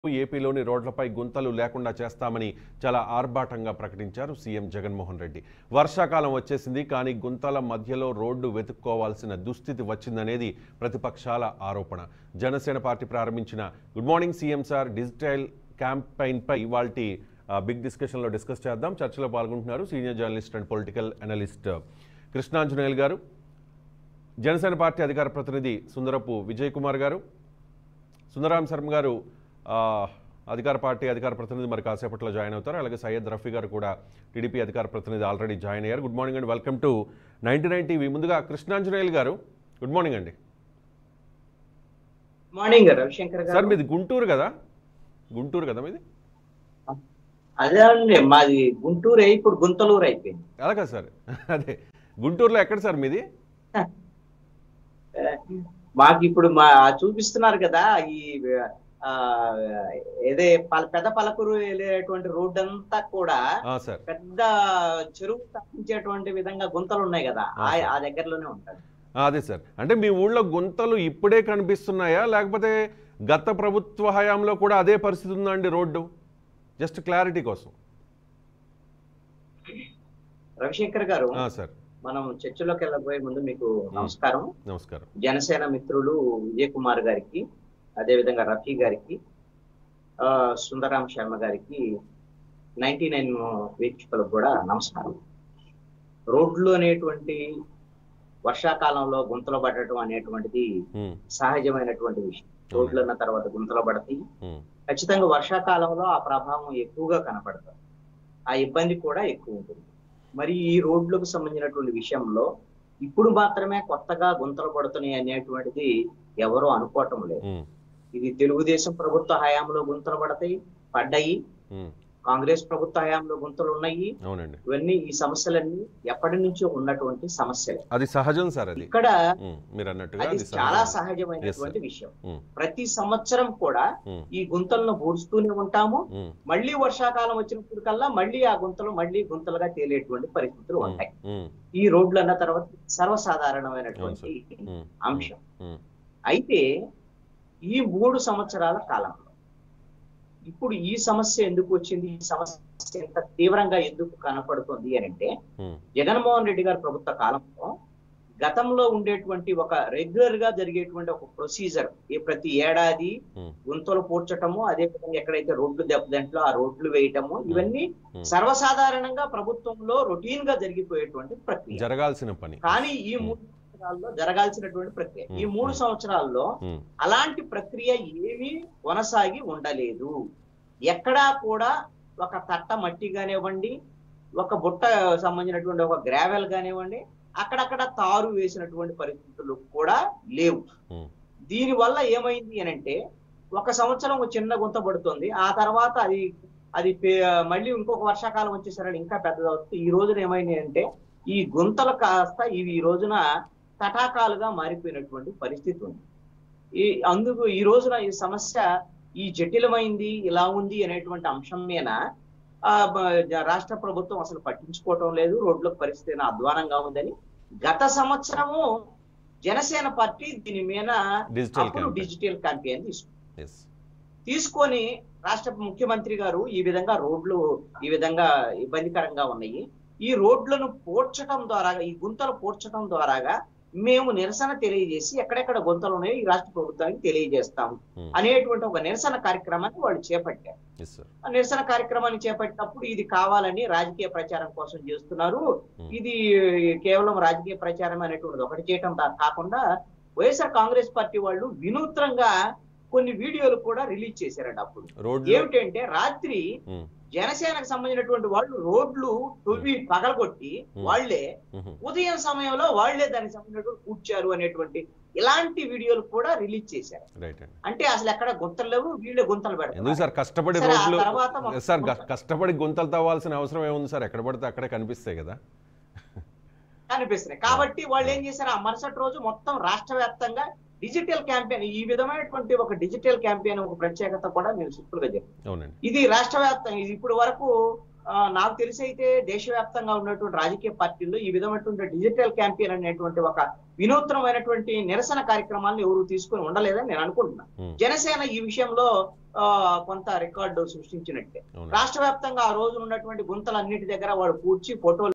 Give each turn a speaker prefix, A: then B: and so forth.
A: ఏపీలోని రోడ్లపై గుంతలు లేకుండా చేస్తామని చాలా ఆర్భాటంగా ప్రకటించారు సీఎం జగన్మోహన్ రెడ్డి వర్షాకాలం వచ్చేసింది కానీ గుంతల మధ్యలో రోడ్డు వెతుక్కోవాల్సిన దుస్థితి వచ్చిందనేది ప్రతిపక్షాల ఆరోపణ జనసేన పార్టీ ప్రారంభించిన good morning CM sir digital క్యాంపెయిన్పై ఇవాళ బిగ్ డిస్కషన్లో డిస్కస్ చేద్దాం చర్చలో పాల్గొంటున్నారు senior journalist and political analyst Krishnanjaneyulu garu Janasena party అధికార ప్రతినిధి సుందరపు విజయ్ కుమార్ గారు సుందరాం శర్మ గారు ఆ, అధికార పార్టీ అధికార ప్రతినిధి మరి కాసేపట్లో జాయిన్ అవుతారు అలాగే సయ్యద్ రఫీ గారు కూడా టీడీపీ అధికార ప్రతినిధి ఆల్రెడీ జాయిన్ అయ్యారు గుడ్ మార్నింగ్ అండి welcome to ninety nine TV ముందుగా కృష్ణాంజనేయులు గారు గుడ్ మార్నింగ్ అండి
B: మార్నింగ్ రవిశంకర్
A: సార్
B: గారు
A: మీది గుంటూరు కదా గుంటూరు కదా మీది
B: అదే అండి మాది గుంటూరు అయి ఇప్పుడు గుంతలూరు అయిపోయింది
A: అలాగా సార్ అదే గుంటూరులో ఎక్కడ సార్ మీది
B: మాకు ఇప్పుడు మా చూపిస్తున్నారు కదా ఈ ఆ, ఏదే పల- పెద్ద పలకూరు వెళ్ళేటువంటి రోడ్ అంతా కూడా
A: ఆ, సార్
B: పెద్ద చెరువు తప్పించేటువంటి విధంగా గుంతలు ఉన్నాయి కదా ఆ
A: ఆ,
B: ఆ దగ్గరలోనే ఉంటుంది
A: ఆ, అదే సార్ అంటే మీ ఊళ్ళో గుంతలు ఇప్పుడే కనిపిస్తున్నాయా లేకపోతే గత ప్రభుత్వ హయాంలో కూడా అదే పరిస్థితి ఉందా అండి రోడ్డు జస్ట్ క్లారిటీ కోసం
B: రవిశంకర్ గారు
A: ఆ, సార్
B: మనం చర్చలోకి వెళ్ళబోయే ముందు మీకు నమస్కారం
A: నమస్కారం
B: జనసేన మిత్రులు విజయ్ కుమార్ గారికి అదేవిధంగా రఫీ గారికి ఆ, సుందరాం శర్మ గారికి నైన్టీ నైన్ వీక్షకులకు కూడా నమస్కారం రోడ్లు అనేటువంటి వర్షాకాలంలో గుంతలు పడటం అనేటువంటిది
A: ఉమ్,
B: సహజమైనటువంటి విషయం రోడ్లు అన్న తర్వాత గుంతలు పడతాయి
A: ఉమ్,
B: ఖచ్చితంగా వర్షాకాలంలో ఆ ప్రభావం ఎక్కువగా కనపడుతుంది ఆ ఇబ్బంది కూడా ఎక్కువ ఉంటుంది మరి ఈ రోడ్లకు సంబంధించినటువంటి విషయంలో ఇప్పుడు మాత్రమే కొత్తగా గుంతలు పడుతున్నాయి అనేటువంటిది ఎవరు అనుకోవటం లేదు
A: ఉమ్,
B: ఇది తెలుగుదేశం ప్రభుత్వ హయాంలో గుంతలు పడతాయి పడ్డాయి
A: ఉమ్,
B: కాంగ్రెస్ ప్రభుత్వ హయాంలో గుంతలు ఉన్నాయి
A: అవునండి
B: ఇవన్నీ ఈ సమస్యలన్నీ ఎప్పటి నుంచో ఉన్నటువంటి సమస్యలే
A: అది సహజం సార్ అది
B: ఇక్కడ
A: ఉమ్, మీరు అన్నట్టుగా
B: అది
A: అది
B: చాలా
A: సహజం
B: సహజమైనటువంటి విషయం
A: ఉమ్,
B: ప్రతి సంవత్సరం కూడా
A: ఉమ్,
B: ఈ గుంతలను పూడుస్తూనే ఉంటాము
A: ఉమ్,
B: మళ్ళీ వర్షాకాలం వచ్చినప్పుడు కల్లా మళ్ళీ ఆ గుంతలు మళ్ళీ గుంతలుగా తేలేటువంటి పరిస్థితులు
A: ఉమ్,
B: ఉంటాయి
A: ఉమ్,
B: ఈ రోడ్లు అన్న తర్వాత సర్వసాధారణమైనటువంటి
A: ఉమ్,
B: అంశం
A: ఉమ్,
B: అయితే ఈ మూడు సంవత్సరాల కాలంలో ఇప్పుడు ఈ సమస్య ఎందుకు వచ్చింది ఈ సమస్య ఎంత తీవ్రంగా ఎందుకు కనపడుతుంది అని అంటే
A: ఉమ్,
B: జగన్మోహన్ రెడ్డి గారి ప్రభుత్వ కాలంలో గతంలో ఉండేటువంటి ఒక రెగ్యులర్ గా జరిగేటువంటి ఒక ప్రొసీజర్ ఈ ప్రతి ఏడాది
A: ఉమ్,
B: గుంతలు పూడ్చటము అదే విధంగా ఎక్కడైతే రోడ్లు దెబ్బతింట్లో ఆ రోడ్లు వేయటము ఇవన్నీ
A: Hmm.
B: సర్వసాధారణంగా ప్రభుత్వంలో రొటీన్ గా జరిగిపోయేటువంటి ప్రక్రియ
A: జరగాల్సిన పని
B: కానీ ఈ మూడు సంవత్సరాల్లో జరగాల్సినటువంటి ప్రక్రియ ఈ
A: Hmm.
B: మూడు సంవత్సరాల్లో
A: ఉమ్,
B: అలాంటి ప్రక్రియ ఏమీ కొనసాగి ఉండలేదు ఎక్కడా కూడా ఒక తట్ట మట్టి కానివ్వండి ఒక బుట్ట సంబంధించినటువంటి ఒక గ్రావెల్ కానివ్వండి అక్కడక్కడ తారు వేసినటువంటి పరిస్థితులు కూడా లేవు
A: ఉమ్,
B: దీని వల్ల ఏమైంది అని అంటే ఒక సంవత్సరం ఒక చిన్న గుంత పడుతుంది ఆ తర్వాత అది అది పే- మళ్ళీ ఇంకొక వర్షాకాలం వచ్చేసరికి ఇంకా పెద్దదవుతుంది ఈ రోజున ఏమైంది అంటే ఈ గుంతలు కాస్త ఇవి ఈ రోజున తటాకాలుగా మారిపోయినటువంటి పరిస్థితి ఉంది ఈ అందుకు ఈ రోజున ఈ సమస్య ఈ జటిలమైంది ఇలా ఉంది అనేటువంటి అంశం మీద ఆ, బ- రాష్ట్ర ప్రభుత్వం అసలు పట్టించుకోవటం లేదు రోడ్ల పరిస్థితి ఏమైనా అధ్వానంగా ఉందని గత సంవత్సరము జనసేన పార్టీ దీని మీద
A: డిజిటల్
B: అప్పుడు
A: క్యాంపెయిన్
B: డిజిటల్ క్యాంపెయిన్ తీసుకుంది
A: ఎస్
B: తీసుకొని రాష్ట్ర ముఖ్యమంత్రి గారు ఈ విధంగా రోడ్లు ఈ విధంగా ఇబ్బందికరంగా ఉన్నాయి ఈ రోడ్లను పోడ్చడం ద్వారా ఈ గుంతలు పోడ్చడం ద్వారాగా మేము నిరసన తెలియజేసి ఎక్కడెక్కడ గుంతలు ఉన్నాయో ఈ రాష్ట్ర ప్రభుత్వానికి తెలియజేస్తాము
A: ఉమ్,
B: అనేటువంటి ఒక నిరసన కార్యక్రమాన్ని వాళ్ళు చేపట్టారు
A: ఎస్ సార్
B: ఆ నిరసన కార్యక్రమాన్ని చేపట్టినప్పుడు ఇది కావాలని రాజకీయ ప్రచారం కోసం చేస్తున్నారు ఇది కేవలం రాజకీయ ప్రచారం అనేటువంటిది ఒకటి చేయటం కా- కాకుండా వైఎస్ఆర్ కాంగ్రెస్ పార్టీ వాళ్ళు వినూత్నంగా కొన్ని వీడియోలు కూడా రిలీజ్ చేశారండి అప్పుడు
A: రోడ్లు
B: ఏమిటంటే రాత్రి
A: ఉమ్,
B: జనసేనకు సంబంధించినటువంటి వాళ్ళు రోడ్లు తొవ్వి పగలగొట్టి
A: Hmm.
B: వాళ్లే
A: ఉహు,
B: ఉదయం సమయంలో వాళ్లే దానికి సంబంధించినటువంటి కూర్చారు అనేటువంటి ఇలాంటి వీడియోలు కూడా రిలీజ్ చేశారు
A: రైట్ అండి
B: అంటే అసలు ఎక్కడ గుంతలు లేవు వీళ్ళే గుంతలు
A: ఎందుకు
B: పెడతారు
A: సార్ కష్టపడి
B: సరే, ఆ
A: రోడ్లు
B: తర్వాత మాకు
A: సార్
B: గుంత-
A: కష్టపడి గుంతలు తవ్వాల్సిన అవసరం ఏముంది సార్ ఎక్కడ పడితే అక్కడే కనిపిస్తాయి కదా
B: కనిపిస్తున్నాయి కాబట్టి వాళ్ళు ఏం చేశారు ఆ మరుసటి రోజు మొత్తం రాష్ట్ర వ్యాప్తంగా డిజిటల్ క్యాంపెయిన్ ఈ విధమైనటువంటి ఒక డిజిటల్ క్యాంపెయిన్ ఒక ప్రత్యేకత కూడా మీరు సింపుల్ గా చెప్పారు
A: అవునండి
B: ఇది రాష్ట్ర వ్యాప్తంగా ఇది ఇప్పుడు వరకు ఆ, నాకు తెలిసి అయితే దేశవ్యాప్తంగా ఉన్నటువంటి రాజకీయ పార్టీల్లో ఈ విధమైనటువంటి డిజిటల్ క్యాంపెయిన్ అనేటువంటి ఒక వినూత్నమైనటువంటి నిరసన కార్యక్రమాలను ఎవరు తీసుకొని ఉండలేదని నేను అనుకుంటున్నా
A: ఉమ్,
B: జనసేన ఈ విషయంలో ఆ, కొంత రికార్డు సృష్టించినట్టే
A: అవును
B: రాష్ట్ర వ్యాప్తంగా ఆ రోజు ఉన్నటువంటి గుంతలన్నిటి దగ్గర వాడు పూడ్చి ఫోటోలు